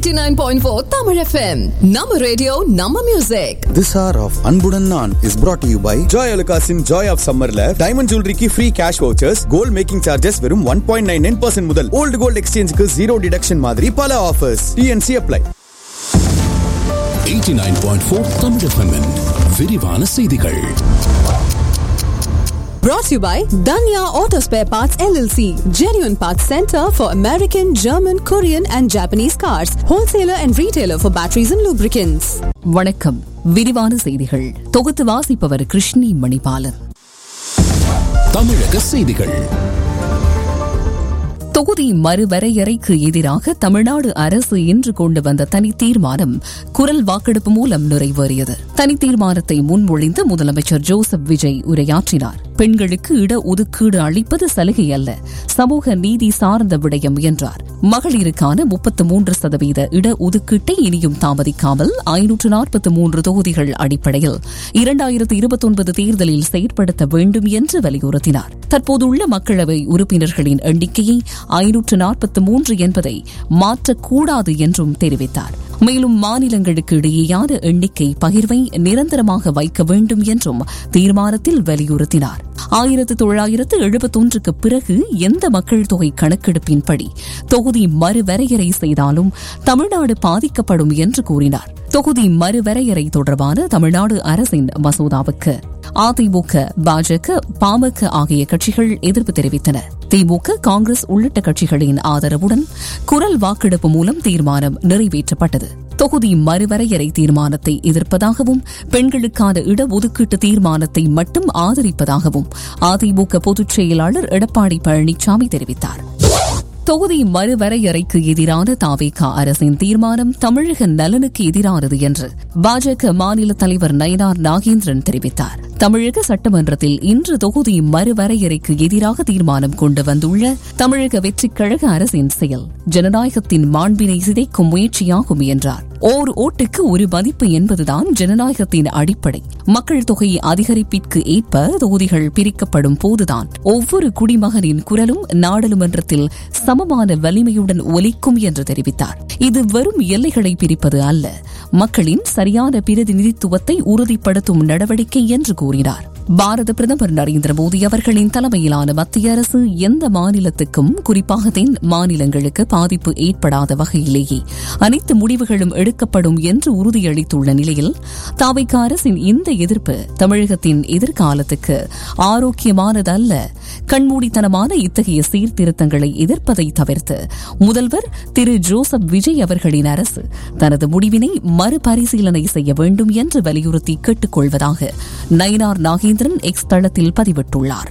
89.4 Tamil FM. Nama radio, Nama music. This hour of Anbudan Naan is brought to you by Joy Alukasin Joy of Summerல diamond ஜுவல்லரிக்கு free cash vouchers gold making charges வெறும் one point nine nine percent முதல் old gold எக்ஸ்சேஞ்சுக்கு zero deduction மாதிரி பல offers TNC apply 89.4 Tamil FM -இன் விரிவான செய்திகள் Brought to you by Danya Auto Spare Parts LLC. Genuine Parts Center for American, German, Korean and Japanese cars. Wholesaler and retailer for batteries and lubricants. வணக்கம் விரிவான செய்திகள் தொகுத்து வாசிப்பவர் கிருஷ்ணி மணிபாலன் தமிழக செய்திகள் தொகுதி மறுவரையறைக்கு எதிராக தமிழ்நாடு அரசு இன்று கொண்டு வந்த தனி தீர்மானம் குரல் வாக்கெடுப்பு மூலம் நிறைவேறியது தனி தீர்மானத்தை முன்மொழிந்து முதலமைச்சர் ஜோசப் விஜய் உரையாற்றினார் பெண்களுக்கு இட ஒதுக்கீடு அளிப்பது சலுகை அல்ல சமூக நீதி சார்ந்த விடயம் என்றார் மகளிருக்கான முப்பத்து மூன்று சதவீத இட ஒதுக்கீட்டை இனியும் தாமதிக்காமல் ஐநூற்று நாற்பத்தி மூன்று தொகுதிகள் அடிப்படையில் இரண்டாயிரத்து இருபத்தொன்பது தேர்தலில் செயற்படுத்த வேண்டும் என்று வலியுறுத்தினார் தற்போதுள்ள மக்களவை உறுப்பினர்களின் எண்ணிக்கையை ஐநூற்று நாற்பத்தி மூன்று என்பதை மாற்றக்கூடாது என்றும் தெரிவித்தார் மேலும் மாநிலங்களுக்கு இடையேயான எண்ணிக்கை பகிர்வை நிரந்தரமாக வைக்க வேண்டும் என்றும் தீர்மானத்தில் வலியுறுத்தினார் ஆயிரத்து தொள்ளாயிரத்து எழுபத்தொன்றுக்கு பிறகு எந்த மக்கள் தொகை கணக்கெடுப்பின்படி தொகுதி மறுவரையறை செய்தாலும் தமிழ்நாடு பாதிக்கப்படும் என்று கூறினார் தொகுதி மறுவரையறை தொடர்பான தமிழ்நாடு அரசின் மசோதாவுக்கு அதிமுக பாஜக பாமக ஆகிய கட்சிகள் எதிர்ப்பு தெரிவித்தன திமுக காங்கிரஸ் உள்ளிட்ட கட்சிகளின் ஆதரவுடன் குரல் வாக்கெடுப்பு மூலம் தீர்மானம் நிறைவேற்றப்பட்டது தொகுதி மறுவரையறை தீர்மானத்தை எதிர்ப்பதாகவும் பெண்களுக்கான இடஒதுக்கீட்டு தீர்மானத்தை மட்டும் ஆதரிப்பதாகவும் அதிமுக பொதுச் செயலாளர் எடப்பாடி பழனிசாமி தெரிவித்தார் தொகுதி மறுவரையறைக்கு எதிரான தாவேகா அரசின் தீர்மானம் தமிழக நலனுக்கு எதிரானது என்று பாஜக மாநில தலைவர் நயனார் நாகேந்திரன் தெரிவித்தார் தமிழக சட்டமன்றத்தில் இன்று தொகுதி மறுவரையறைக்கு எதிராக தீர்மானம் கொண்டு வந்துள்ள தமிழக வெற்றிக் கழக அரசின் செயல் ஜனநாயகத்தின் மாண்பினை சிதைக்கும் முயற்சியாகும் என்றார் ஓர் ஓட்டுக்கு ஒரு மதிப்பு என்பதுதான் ஜனநாயகத்தின் அடிப்படை மக்கள் தொகை அதிகரிப்பிற்கு ஏற்ப தொகுதிகள் பிரிக்கப்படும் போதுதான் ஒவ்வொரு குடிமகனின் குரலும் நாடாளுமன்றத்தில் சமமான வலிமையுடன் ஒலிக்கும் என்று தெரிவித்தார் இது வெறும் எல்லைகளை பிரிப்பது அல்ல மக்களின் சரியான பிரதிநிதித்துவத்தை உறுதிப்படுத்தும் நடவடிக்கை என்று கூறினார் பாரத பிரதமர் நரேந்திர மோடி அவர்களின் தலைமையிலான மத்திய அரசு எந்த மாநிலத்துக்கும் குறிப்பாக தென் மாநிலங்களுக்கு பாதிப்பு ஏற்படாத வகையிலேயே அனைத்து முடிவுகளும் எடுக்கப்படும் என்று உறுதியளித்துள்ள நிலையில் தாவைக்க அரசின் இந்த எதிர்ப்பு தமிழகத்தின் எதிர்காலத்துக்கு ஆரோக்கியமானதல்ல கண்மூடித்தனமான இத்தகைய சீர்திருத்தங்களை எதிர்ப்பதை தவிர்த்து முதல்வர் திரு ஜோசப் விஜய் அவர்களின் அரசு தனது முடிவினை மறுபரிசீலனை செய்ய வேண்டும் என்று வலியுறுத்தி கேட்டுக் கொள்வதாக நயினார் நாகேந்திரன் எக்ஸ் தளத்தில் பதிவிட்டுள்ளார்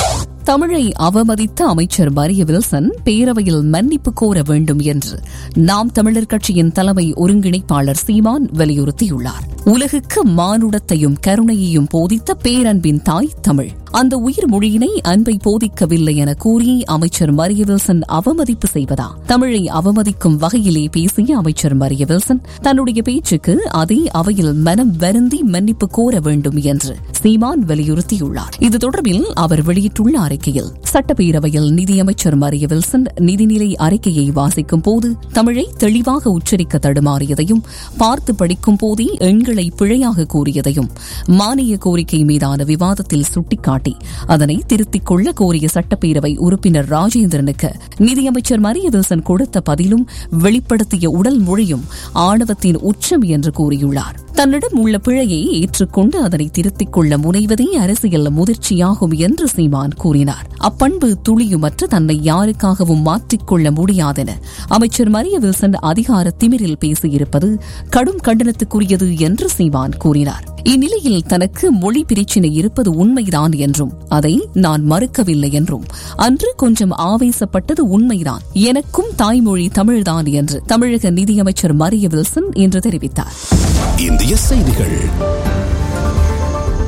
தமிழை அவமதித்த அமைச்சர் மரிய வில்சன் பேரவையில் மன்னிப்பு கோர வேண்டும் என்று நாம் தமிழர் கட்சியின் தலைமை ஒருங்கிணைப்பாளர் சீமான் வலியுறுத்தியுள்ளார் உலகுக்கு மானுடத்தையும் கருணையையும் போதித்த பேரன்பின் தாய் தமிழ் அந்த உயிர் மொழியினை அன்பை போதிக்கவில்லை என கூறி அமைச்சர் மரிய வில்சன் அவமதிப்பு செய்வதா தமிழை அவமதிக்கும் வகையிலே பேசிய அமைச்சர் மரிய வில்சன் தன்னுடைய பேச்சுக்கு அதே அவையில் மனம் வருந்தி மன்னிப்பு கோர வேண்டும் என்று சீமான் வலியுறுத்தியுள்ளார் இது தொடர்பில் அவர் வெளியிட்டுள்ள அறிக்கையில் சட்டப்பேரவையில் நிதியமைச்சர் மரிய வில்சன் நிதிநிலை அறிக்கையை வாசிக்கும் போது தமிழை தெளிவாக உச்சரிக்க தடுமாறியதையும் பார்த்து படிக்கும் போதே எண்களை பிழையாக கூறியதையும் மானிய கோரிக்கை மீதான விவாதத்தில் சுட்டிக்காட்டி அதனை திருத்திக் கொள்ள கோரிய சட்டப்பேரவை உறுப்பினர் ராஜேந்திரனுக்கு நிதியமைச்சர் மரிய வில்சன் கொடுத்த பதிலும் வெளிப்படுத்திய உடல் மொழியும் ஆணவத்தின் உச்சம் என்று கூறியுள்ளார் தன்னிடம் உள்ள பிழையை ஏற்றுக்கொண்டு அதனை திருத்திக் கொள்ள முனைவதே அரசியல் முதிர்ச்சியாகும் என்று சீமான் கூறினார் அப்பண்பு துளியுமற்ற தன்னை யாருக்காகவும் மாற்றிக்கொள்ள முடியாதென அமைச்சர் மரிய வில்சன் அதிகார திமிரில் பேசியிருப்பது கடும் கண்டனத்துக்குரியது என்று சீமான் கூறினார் இந்நிலையில் தனக்கு மொழி பிரச்சினை இருப்பது உண்மைதான் என்றும் அதை நான் மறுக்கவில்லை என்றும் அன்று கொஞ்சம் ஆவேசப்பட்டது உண்மைதான் எனக்கும் தாய்மொழி தமிழ்தான் என்று தமிழக நிதியமைச்சர் மரிய வில்சன் இன்று தெரிவித்தார் இந்திய செய்திகள்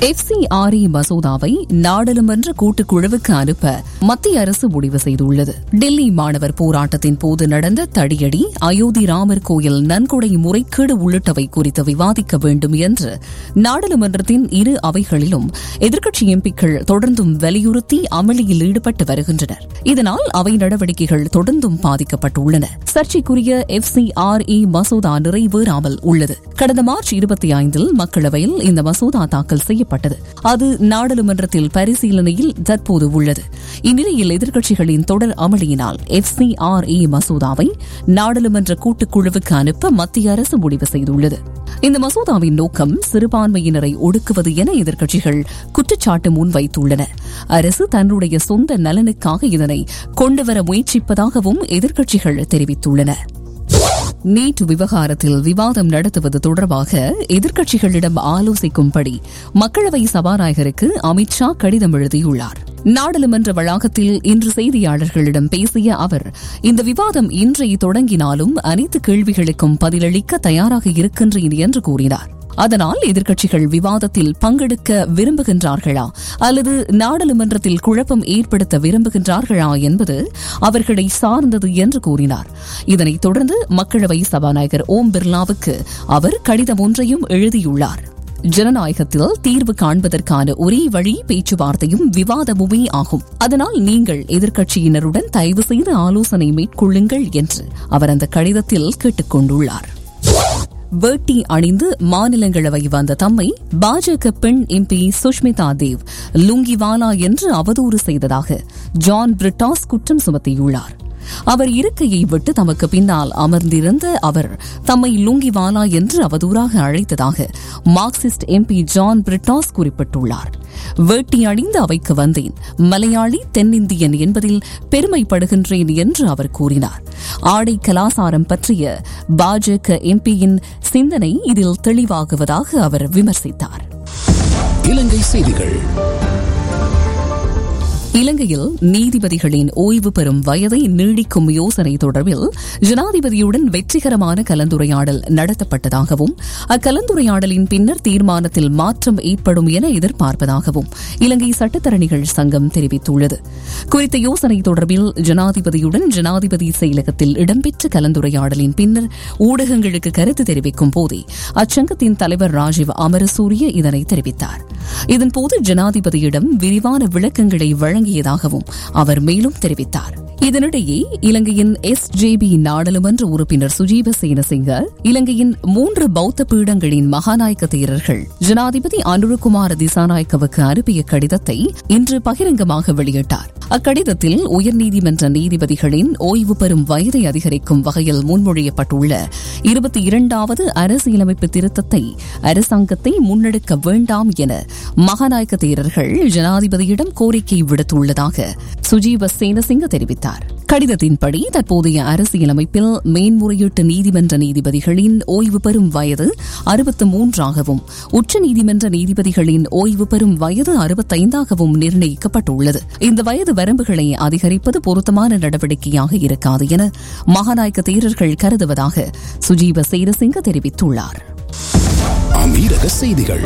எஃப்சிஆர்இ மசோதாவை நாடாளுமன்ற கூட்டுக்குழுவுக்கு அனுப்ப மத்திய அரசு முடிவு செய்துள்ளது டெல்லி மாணவர் போராட்டத்தின் போது நடந்த தடியடி அயோத்தி ராமர் கோயில் நன்கொடை முறைகேடு உள்ளிட்டவை குறித்து விவாதிக்க வேண்டும் என்று நாடாளுமன்றத்தின் இரு அவைகளிலும் எதிர்க்கட்சி எம்பிக்கள் தொடர்ந்தும் வலியுறுத்தி அமளியில் ஈடுபட்டு வருகின்றனர் இதனால் அவை நடவடிக்கைகள் தொடர்ந்தும் பாதிக்கப்பட்டுள்ளன சர்ச்சைக்குரிய எஃப்சிஆர்இ மசோதா நிறைவேறாமல் உள்ளது கடந்த மார்ச் இருபத்தி ஐந்தில் மக்களவையில் இந்த மசோதா தாக்கல் செய்யப்பட்டது அது நாடாளுமன்றத்தில் பரிசீலனையில் தற்போது உள்ளது இந்நிலையில் எதிர்க்கட்சிகளின் தொடர் அமளியினால் எஃப்சிஆர்இ மசோதாவை நாடாளுமன்ற கூட்டுக்குழுவுக்கு அனுப்ப மத்திய அரசு முடிவு செய்துள்ளது இந்த மசோதாவின் நோக்கம் சிறுபான்மையினரை ஒடுக்குவது என எதிர்க்கட்சிகள் குற்றச்சாட்டு முன்வைத்துள்ளன அரசு தன்னுடைய சொந்த நலனுக்காக இதனை கொண்டுவர முயற்சிப்பதாகவும் எதிர்க்கட்சிகள் தெரிவித்துள்ளன நீட் விவகாரத்தில் விவாதம் நடத்துவது தொடர்பாக எதிர்க்கட்சிகளிடம் ஆலோசிக்கும்படி மக்களவை சபாநாயகருக்கு அமித் ஷா கடிதம் எழுதியுள்ளார் நாடாளுமன்ற வளாகத்தில் இன்று செய்தியாளர்களிடம் பேசிய அவர் இந்த விவாதம் இன்றை தொடங்கினாலும் அனைத்து கேள்விகளுக்கும் பதிலளிக்க தயாராக இருக்கின்றேன் என்று கூறினார் அதனால் எதிர்க்கட்சிகள் விவாதத்தில் பங்கெடுக்க விரும்புகின்றார்களா அல்லது நாடாளுமன்றத்தில் குழப்பம் ஏற்படுத்த விரும்புகின்றார்களா என்பது அவர்களை சார்ந்தது என்று கூறினார் இதனைத் தொடர்ந்து மக்களவை சபாநாயகர் ஓம் பிர்லாவுக்கு அவர் கடிதம் ஒன்றையும் எழுதியுள்ளார் ஜனநாயகத்தில் தீர்வு காண்பதற்கான ஒரே வழி பேச்சுவார்த்தையும் விவாதமுமே ஆகும் அதனால் நீங்கள் எதிர்க்கட்சியினருடன் தயவு செய்து ஆலோசனை மேற்கொள்ளுங்கள் என்று அவர் அந்த கடிதத்தில் கேட்டுக் கொண்டுள்ளார் வேட்டி அணிந்து மாநிலங்களவை வந்த தம்மை பாஜக பெண் எம்பி சுஷ்மிதா தேவ் லுங்கிவாலா என்று அவதூறு செய்ததாக ஜான் பிரிட்டாஸ் குற்றம் சுமத்தியுள்ளார் அவர் இருக்கையை விட்டு தமக்கு பின்னால் அமர்ந்திருந்த அவர் தம்மை லுங்கிவாலா என்று அவதூறாக அழைத்ததாக மார்க்சிஸ்ட் எம்பி ஜான் பிரிட்டாஸ் குறிப்பிட்டுள்ளார் வேட்டி அணிந்து அவைக்கு வந்தேன் மலையாளி தென்னிந்தியன் என்பதில் பெருமைப்படுகின்றேன் என்று அவர் கூறினார் ஆடை கலாசாரம் பற்றிய பாஜக எம்பியின் சிந்தனை இதில் தெளிவாகுவதாக அவர் விமர்சித்தார் இலங்கை செய்திகள் இலங்கையில் நீதிபதிகளின் ஓய்வு பெறும் வயதை நீடிக்கும் யோசனை தொடர்பில் ஜனாதிபதியுடன் வெற்றிகரமான கலந்துரையாடல் நடத்தப்பட்டதாகவும் அக்கலந்துரையாடலின் பின்னர் தீர்மானத்தில் மாற்றம் ஏற்படும் என எதிர்பார்ப்பதாகவும் இலங்கை சட்டத்தரணிகள் சங்கம் தெரிவித்துள்ளது குறித்த யோசனை தொடர்பில் ஜனாதிபதியுடன் ஜனாதிபதி செயலகத்தில் இடம்பெற்ற கலந்துரையாடலின் பின்னர் ஊடகங்களுக்கு கருத்து தெரிவிக்கும் போதே அச்சங்கத்தின் தலைவர் ராஜீவ் அமரசூரிய இதனை தெரிவித்தார் இதன்போது ஜனாதிபதியிடம் விரிவான விளக்கங்களை வழங்கியதாகவும் அவர் மேலும் தெரிவித்தார் இதனிடையே இலங்கையின் எஸ் ஜே பி நாடாளுமன்ற உறுப்பினர் சுஜீவ சேனசிங்க இலங்கையின் மூன்று பௌத்த பீடங்களின் மகாநாயக்க தேரர்கள் ஜனாதிபதி அனுருகுமார திசாநாயக்கவுக்கு அனுப்பிய கடிதத்தை இன்று பகிரங்கமாக வெளியிட்டார் அக்கடிதத்தில் உயர்நீதிமன்ற நீதிபதிகளின் ஓய்வு பெறும் வயதை அதிகரிக்கும் வகையில் முன்மொழியப்பட்டுள்ள இருபத்தி இரண்டாவது அரசியலமைப்பு திருத்தத்தை அரசாங்கத்தை முன்னெடுக்க வேண்டாம் என மகாநாயக்க தேரர்கள் ஜனாதிபதியிடம் கோரிக்கை விடுத்துள்ளதாக சுஜீவ சேனசிங்க தெரிவித்தார் கடிதத்தின்படி தற்போதைய அரசியலமைப்பில் மேன்முறையீட்டு நீதிமன்ற நீதிபதிகளின் ஓய்வு பெறும் வயது அறுபத்து மூன்றாகவும் உச்சநீதிமன்ற நீதிபதிகளின் ஓய்வு பெறும் வயது அறுபத்தைந்தாகவும் நிர்ணயிக்கப்பட்டுள்ளது இந்த வயது வரம்புகளை அதிகரிப்பது பொருத்தமான நடவடிக்கையாக இருக்காது என மகாநாயக்க தேரர்கள் கருதுவதாக சுஜீவ சேரசிங்க தெரிவித்துள்ளார் அமீரக செய்திகள்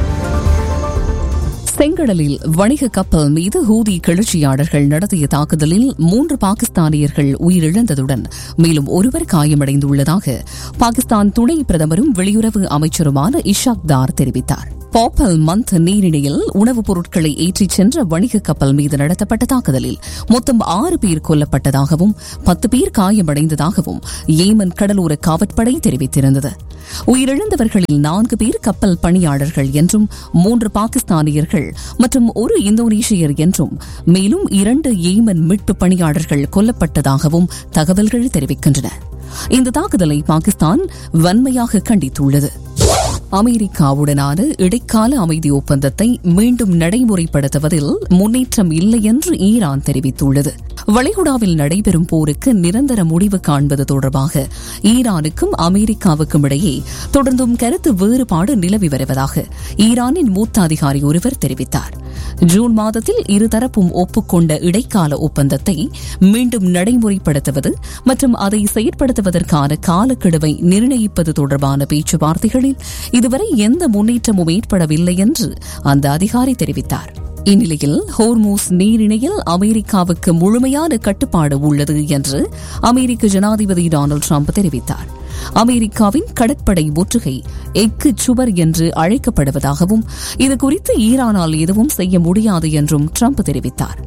செங்கடலில் வணிக கப்பல் மீது ஹூதி கிளர்ச்சியாளர்கள் நடத்திய தாக்குதலில் மூன்று பாகிஸ்தானியர்கள் உயிரிழந்ததுடன் மேலும் ஒருவர் காயமடைந்துள்ளதாக பாகிஸ்தான் துணை பிரதமரும் வெளியுறவு அமைச்சருமான இஷாக் தார் தெரிவித்தார் பாப்பல் மந்த் நீரிணையில் உணவுப் பொருட்களை ஏற்றிச் சென்ற வணிக கப்பல் மீது நடத்தப்பட்ட தாக்குதலில் மொத்தம் ஆறு பேர் கொல்லப்பட்டதாகவும் பத்து பேர் காயமடைந்ததாகவும் ஏமன் கடலோர காவற்படை தெரிவித்திருந்தது உயிரிழந்தவர்களில் நான்கு பேர் கப்பல் பணியாளர்கள் என்றும் மூன்று பாகிஸ்தானியர்கள் மற்றும் ஒரு இந்தோனேஷியர் என்றும் மேலும் இரண்டு ஏமன் மீட்பு பணியாளர்கள் கொல்லப்பட்டதாகவும் தகவல்கள் தெரிவிக்கின்றன இந்த தாக்குதலை பாகிஸ்தான் வன்மையாக கண்டித்துள்ளது அமெரிக்காவுடனான இடைக்கால அமைதி ஒப்பந்தத்தை மீண்டும் நடைமுறைப்படுத்துவதில் முன்னேற்றம் இல்லை என்று ஈரான் தெரிவித்துள்ளது வளைகுடாவில் நடைபெறும் போருக்கு நிரந்தர முடிவு காண்பது தொடர்பாக ஈரானுக்கும் அமெரிக்காவுக்கும் இடையே தொடர்ந்தும் கருத்து வேறுபாடு நிலவி வருவதாக ஈரானின் மூத்த அதிகாரி ஒருவர் தெரிவித்தார் ஜூன் மாதத்தில் இருதரப்பும் ஒப்புக்கொண்ட இடைக்கால ஒப்பந்தத்தை மீண்டும் நடைமுறைப்படுத்துவது மற்றும் அதை செயற்படுத்துவதற்கான காலக்கெடுவை நிர்ணயிப்பது தொடர்பான பேச்சுவார்த்தைகளில் இதுவரை எந்த முன்னேற்றமும் ஏற்படவில்லை என்று அந்த அதிகாரி தெரிவித்தார் இந்நிலையில் ஹோர்மூஸ் நீரிணையில் அமெரிக்காவுக்கு முழுமையான கட்டுப்பாடு உள்ளது என்று அமெரிக்க ஜனாதிபதி டொனால்டு ட்ரம்ப் தெரிவித்தார் அமெரிக்காவின் கடற்படை முற்றுகை எக்கு சுவர் என்று அழைக்கப்படுவதாகவும் இதுகுறித்து ஈரானால் எதுவும் செய்ய முடியாது என்றும் ட்ரம்ப் தெரிவித்தார்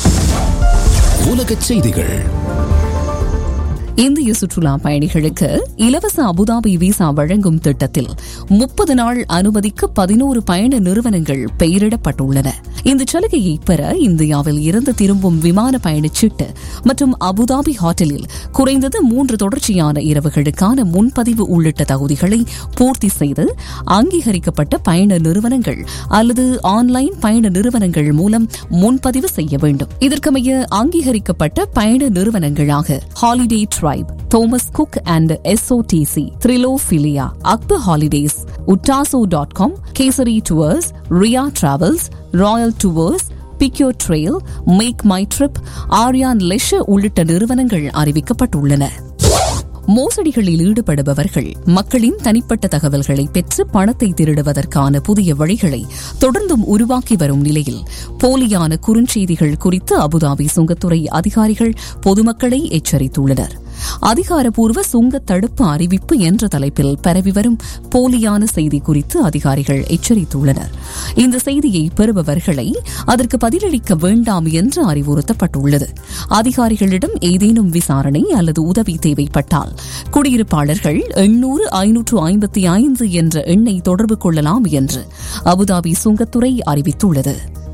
உலகச் செய்திகள் இந்திய சுற்றுலா பயணிகளுக்கு இலவச அபுதாபி விசா வழங்கும் திட்டத்தில் முப்பது நாள் அனுமதிக்கு பதினோரு பயண நிறுவனங்கள் பெயரிடப்பட்டுள்ளன இந்த சலுகையை பெற இந்தியாவில் இருந்து திரும்பும் விமான பயணச்சீட்டு மற்றும் அபுதாபி ஹோட்டலில் குறைந்தது மூன்று தொடர்ச்சியான இரவுகளுக்கான முன்பதிவு உள்ளிட்ட தகுதிகளை பூர்த்தி செய்து அங்கீகரிக்கப்பட்ட பயண நிறுவனங்கள் அல்லது ஆன்லைன் பயண நிறுவனங்கள் மூலம் முன்பதிவு செய்ய வேண்டும் இதற்கமைய அங்கீகரிக்கப்பட்ட பயண நிறுவனங்களாக holiday tribe Thomas Cook and SOTC Thrillophilia Akbar holidays உட்டாசோ dot com Kesari tours Riya travels royal tours Pickyourtrail MakeMyTrip Aryan leisure உள்ளிட்ட நிறுவனங்கள் அறிவிக்கப்பட்டுள்ளன மோசடிகளில் ஈடுபடுபவர்கள் மக்களின் தனிப்பட்ட தகவல்களை பெற்று பணத்தை திருடுவதற்கான புதிய வழிகளை தொடர்ந்தும் உருவாக்கி வரும் நிலையில் போலியான குறுஞ்செய்திகள் குறித்து அபுதாபி சுங்கத்துறை அதிகாரிகள் பொதுமக்களை எச்சரித்துள்ளனர் அதிகாரப்பூர்வ சுங்க தடுப்பு அறிவிப்பு என்ற தலைப்பில் பரவி வரும் போலியான செய்தி குறித்து அதிகாரிகள் எச்சரித்துள்ளனர் இந்த செய்தியை பெறுபவர்களை அதற்கு பதிலளிக்க வேண்டாம் என்று அறிவுறுத்தப்பட்டுள்ளது அதிகாரிகளிடம் ஏதேனும் விசாரணை அல்லது உதவி தேவைப்பட்டால் குடியிருப்பாளர்கள் எண்ணூறு ஐநூற்று ஐம்பத்தி ஐந்து என்ற எண்ணை தொடர்பு கொள்ளலாம் என்று அபுதாபி சுங்கத்துறை அறிவித்துள்ளது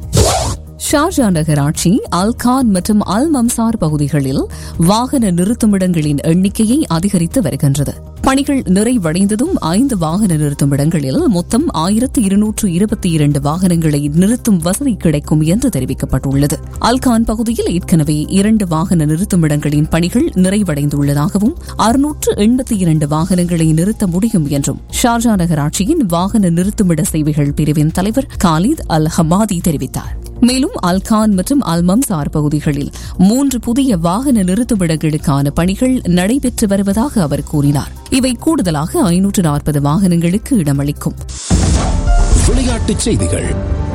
ஷார்ஜா நகராட்சி அல்கான் மற்றும் அல் மம்சார் பகுதிகளில் வாகன நிறுத்துமிடங்களின் எண்ணிக்கையை அதிகரித்து வருகின்றது பணிகள் நிறைவடைந்ததும் ஐந்து வாகன நிறுத்துமிடங்களில் மொத்தம் ஆயிரத்து இருநூற்று இருபத்தி இரண்டு வாகனங்களை நிறுத்தும் வசதி கிடைக்கும் என்று தெரிவிக்கப்பட்டுள்ளது அல்கான் பகுதியில் ஏற்கனவே இரண்டு வாகன நிறுத்துமிடங்களின் பணிகள் நிறைவடைந்துள்ளதாகவும் அறுநூற்று எண்பத்தி இரண்டு வாகனங்களை நிறுத்த முடியும் என்றும் ஷார்ஜா நகராட்சியின் வாகன நிறுத்துமிட சேவைகள் பிரிவின் தலைவர் காலித் அல் ஹமாதி தெரிவித்தார் மேலும் அல்கான் மற்றும் அல்மம்சார் பகுதிகளில் மூன்று புதிய வாகன நிறுத்துமிடங்களுக்கான பணிகள் நடைபெற்று வருவதாக அவர் கூறினார் இவை கூடுதலாக ஐநூற்று நாற்பது வாகனங்களுக்கு இடமளிக்கும் விளையாட்டுச் செய்திகள்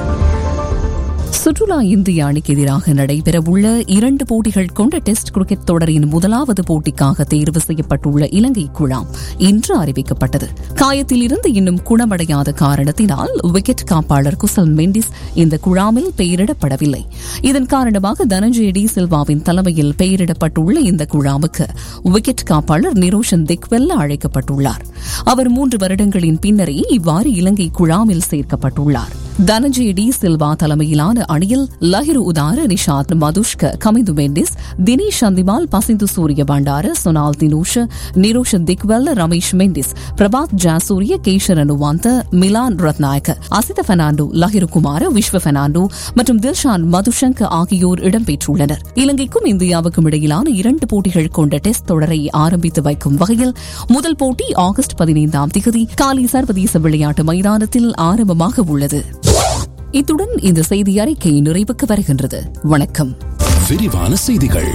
சுற்றுலா இந்திய அணிக்கு எதிராக நடைபெறவுள்ள இரண்டு போட்டிகள் கொண்ட டெஸ்ட் கிரிக்கெட் தொடரின் முதலாவது போட்டிக்காக தேர்வு செய்யப்பட்டுள்ள இலங்கை குழாம் இன்று அறிவிக்கப்பட்டது காயத்தில் இருந்து இன்னும் குணமடையாத காரணத்தினால் விக்கெட் காப்பாளர் குசல் மெண்டிஸ் இந்த குழாமில் பெயரிடப்படவில்லை இதன் காரணமாக தனஞ்சய டி சில்வாவின் தலைமையில் பெயரிடப்பட்டுள்ள இந்த குழாமுக்கு விக்கெட் காப்பாளர் நிரோஷன் திக்வெல்ல அழைக்கப்பட்டுள்ளார் அவர் மூன்று வருடங்களின் பின்னரே இவ்வாறு இலங்கை குழாமில் சேர்க்கப்பட்டுள்ளார் தனஞ்சய டி சில்வா தலைமையிலான அணியில் லஹிரு உதார நிஷாத் மதுஷ்க கமிந்து மெண்டிஸ் தினேஷ் சந்திமால் பசிந்து சூரிய பண்டார சொனால் தினூஷ நிரோஷ திக்வெல்ல ரமேஷ் மெண்டிஸ் பிரபாத் ஜாசூரிய கேஷர் அனுவாந்த மிலான் ரத்நாயக்க அசித பெர்னாண்டோ லஹிரு குமார விஸ்வ பெர்னாண்டோ மற்றும் தில்ஷான் மதுஷங்க ஆகியோர் இடம்பெற்றுள்ளனர் இலங்கைக்கும் இந்தியாவுக்கும் இடையிலான இரண்டு போட்டிகள் கொண்ட டெஸ்ட் தொடரை ஆரம்பித்து வைக்கும் வகையில் முதல் போட்டி ஆகஸ்ட் பதினைந்தாம் திகதி காலி சர்வதேச விளையாட்டு மைதானத்தில் ஆரம்பமாக உள்ளது இத்துடன் இந்த செய்தி அறிக்கை நிறைவுக்கு வருகின்றது வணக்கம் விரிவான செய்திகள்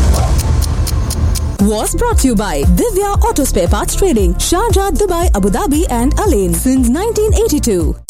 Was brought to you by Divya Auto Spare Parts Trading, Sharjah, Dubai, Abu Dhabi, and Alain since 1982.